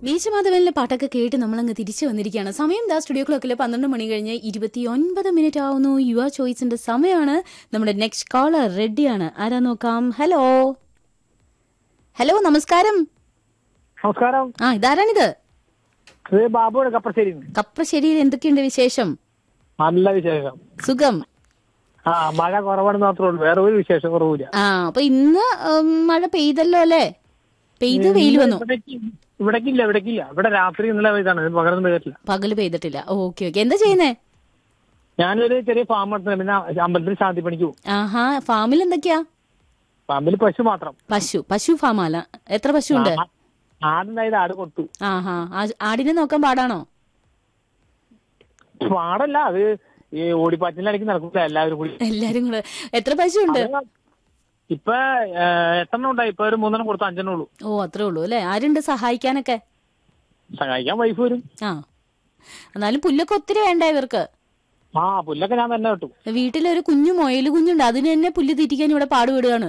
മീശമാധവനിലെ പാട്ടൊക്കെ കേട്ട് നമ്മളങ്ങ് തിരിച്ചു വന്നിരിക്കുകയാണ് സമയം ദാ സ്റ്റുഡിയോ ക്ലോക്കിൽ പന്ത്രണ്ട് മണി കഴിഞ്ഞ് ഇരുപത്തിയൊൻപത് മിനിറ്റ് ആവുന്നു യുവ ചോയ്സിന്റെ സമയമാണ് നമ്മുടെ നെക്സ്റ്റ് കോളർ റെഡിയാണ് ആരാ നോക്കാം ഹലോ ഹലോ നമസ്കാരം നമസ്കാരം ആ ഇതാരാണിത് ഇത് ബാബുവാണ് കപ്പശ്ശേരി കപ്രശ്ശേരിയിൽ എന്തൊക്കെയുണ്ട് വിശേഷം നല്ല വിശേഷം സുഖം ആ മഴ കുറവാണെന്ന് മാത്രമേ ഉള്ളൂ വേറെ ഒരു വിശേഷം കുറവില്ല ആ അപ്പൊ ഇന്ന് ഉം, മഴ പെയ്തല്ലോ അല്ലേ പെയ്ത് വെയിൽ വന്നു ഇവിടേക്ക് ഇവിടേക്കില്ല ഇവിടേക്കില്ല ഇവിടെ രാത്രി ഇന്നലെ ഇതാണ് ഇത് പകർന്നു പെയ്തിട്ടില്ല പകല് പെയ്തിട്ടില്ല ഓക്കെ ഓക്കെ എന്താ ചെയ്യുന്നേ ഞാനൊരു ചെറിയ ഫാം നടത്തുന്നത് പിന്നെ അമ്പലത്തിൽ ശാന്തി പണിക്ക് പോകും ആഹാ ഫാമിൽ എന്തൊക്കെയാ ഫാമിൽ പശു മാത്രം പശു പശു ഫാമല്ല എത്ര പശു ഉണ്ട് ആ- ആടുണ്ടായത് ആട് കൊടുത്തു ആഹാ ആ- ആടിനെ നോക്കാൻ പാടാണോ പാടല്ല അത് ഈ ഓടിപ്പാറ്റിനിടയ്ക്ക് നടക്കില്ല എല്ലാവരും കൂടി എല്ലാരും കൂടെ എത്ര പശു ഉണ്ട് ഇപ്പൊ ഏ, എട്ടെണ്ണം ഉണ്ടായി ഇപ്പൊ ഒരു മൂന്നെണ്ണം കൊടുത്തു അഞ്ചെണ്ണം ഉള്ളൂ ഓ അത്രേ ഉള്ളൂ അല്ലേ ആരുണ്ട് സഹായിക്കാനൊക്കെ സഹായിക്കാൻ വൈഫ് വരും ആ എന്നാലും പുല്ലൊക്കെ ഒത്തിരി വേണ്ട ഇവർക്ക് ആ പുല്ലൊക്കെ ഞാൻ തന്നെ കിട്ടും വീട്ടിലൊരു കുഞ്ഞു മൊയല് കുഞ്ഞുണ്ട് അതിന് തന്നെ പുല്ല് തീറ്റിക്കാൻ ഇവിടെ പാടുപെടുകയാണ്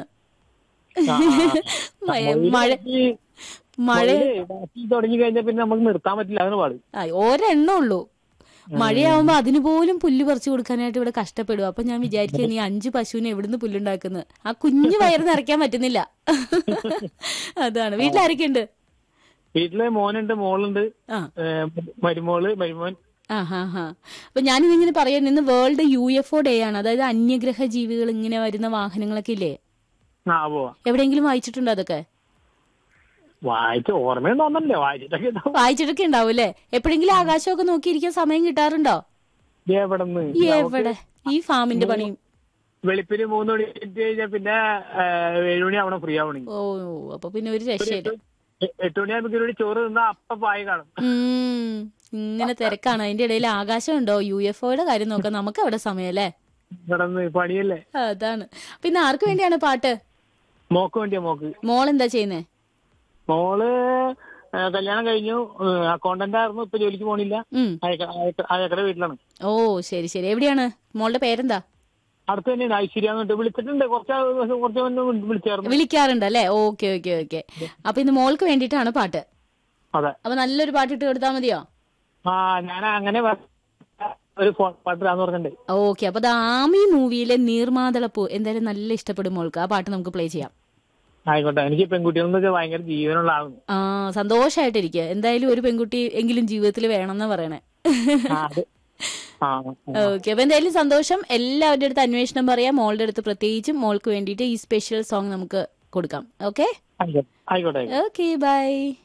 മഴ- മഴ മഴ തുടങ്ങി കഴിഞ്ഞാൽ പിന്നെ നമുക്ക് നിർത്താൻ പറ്റില്ല അതിന് പാട് ആ, ഒരെണ്ണം ഉള്ളൂ മഴയാവുമ്പോ അതിന് പോലും പുല്ല് പറിച്ചു കൊടുക്കാനായിട്ട് ഇവിടെ കഷ്ടപ്പെടും അപ്പൊ ഞാൻ വിചാരിക്കുക നീ അഞ്ച് പശുവിനെ എവിടുന്ന് പുല്ലുണ്ടാക്കുന്നത് ആ കുഞ്ഞു വയറ് നിറയ്ക്കാൻ പറ്റുന്നില്ല അതാണ് വീട്ടിലാരൊക്കെ ഉണ്ട് വീട്ടില് മോനുണ്ട് മോളുണ്ട് ആ ഏ, മരുമോള് മരുമോൻ ആ ഹാ ഹാ അപ്പൊ ഞാനിതിങ്ങനെ പറയാൻ ഇന്ന് world U F O day ആണ് അതായത് അന്യഗ്രഹ ജീവികൾ ഇങ്ങനെ വരുന്ന വാഹനങ്ങളൊക്കെ ഇല്ലേ ആ പോവാ എവിടെയെങ്കിലും വായിച്ചിട്ടുണ്ടോ അതൊക്കെ വായിച്ച ഓർമ്മയൊന്നും തോന്നല്ലേ വായിച്ചിട്ടൊക്കെ ഉണ്ടാവും. വായിച്ചിട്ടൊക്കെ ഉണ്ടാവും അല്ലേ എപ്പോഴെങ്കിലും ആകാശമൊക്കെ നോക്കിയിരിക്കാൻ സമയം കിട്ടാറുണ്ടോ എവിടെന്ന് എവിടെ ഈ ഫാമിന്റെ പണിയും വെളുപ്പിന് മൂന്ന് മണി എത്തി കഴിഞ്ഞാൽ പിന്നെ ഏ, ഏഴ് മണി ആവണം ഫ്രീ ആവണെങ്കിൽ ഓ അപ്പൊ പിന്നെ ഒരു രക്ഷയില്ല എട്ട് മണിയാകുമ്പോൾ ഒരു ചോറ് തിന്നാ അപ്പ പായ കാണും ഉം, ഇങ്ങനെ തിരക്കാണ് അതിന്റെ ഇടയിൽ ആകാശം ഉണ്ടോ യു എഫ് ഒയുടെ കാര്യം നോക്കാം നമുക്ക് അവിടെ സമയല്ലേ കിടന്ന് പണിയല്ലേ അതാണ് പിന്നെ ആർക്ക് വേണ്ടിയാണ് പാട്ട് മോക്ക് വേണ്ടിയാ മോക്ക് മോൾ എന്താ ചെയ്യുന്നേ മോള് ഏ, കല്യാണം കഴിഞ്ഞു അക്കൗണ്ടന്റ് ആയിരുന്നു ഇപ്പൊ ജോലിക്ക് പോണില്ല ഉം അയക്കടെ വീട്ടിലാണ് ഓ ശരി ശരി എവിടെയാണ് മോളുടെ പേരെന്താ അടുത്ത് തന്നെയാണ് ഐശ്വര്യ എന്നിട്ട് വിളിച്ചിട്ടുണ്ട് കുറച്ച് ദിവസം കുറച്ച് മുന്നേ വിളിച്ചായിരുന്നു വിളിക്കാറുണ്ട് അല്ലേ ഓക്കെ ഓക്കെ ഓക്കെ അപ്പൊ ഇന്ന് മോൾക്ക് വേണ്ടിയിട്ടാണ് പാട്ട് അതെ അപ്പൊ നല്ലൊരു പാട്ട് ഇട്ട് കൊടുത്താൽ മതിയോ ആ ഞാൻ അങ്ങനെ വ- ഒരു ഫോൺ പാട്ടിലാന്ന് പറഞ്ഞിട്ടുണ്ട് ഓക്കെ അപ്പൊ ആമി മൂവിയിലെ നീർമാതളപ്പൂ എന്തായാലും നല്ല ഇഷ്ടപ്പെടും മോൾക്ക് ആ പാട്ട് നമുക്ക് പ്ലേ ചെയ്യാം ആയിക്കോട്ടെ എനിക്ക് പെൺകുട്ടികളെന്ന് വെച്ചാൽ ഭയങ്കര ജീവനുള്ള ആളാണ് ആ സന്തോഷായിട്ടിരിക്കുക എന്തായാലും ഒരു പെൺകുട്ടി എങ്കിലും ജീവിതത്തിൽ വേണമെന്ന് പറയണേ ആ, അത് ആ ഓക്കെ അപ്പൊ എന്തായാലും സന്തോഷം എല്ലാവരുടെ അടുത്ത് അന്വേഷണം പറയാം മോളുടെ അടുത്ത് പ്രത്യേകിച്ചും മോൾക്ക് വേണ്ടിയിട്ട് ഈ സ്പെഷ്യൽ സോങ് നമുക്ക് കൊടുക്കാം ഓക്കെ ആയിക്കോട്ടെ ആയിക്കോട്ടെ ഓക്കെ ബൈ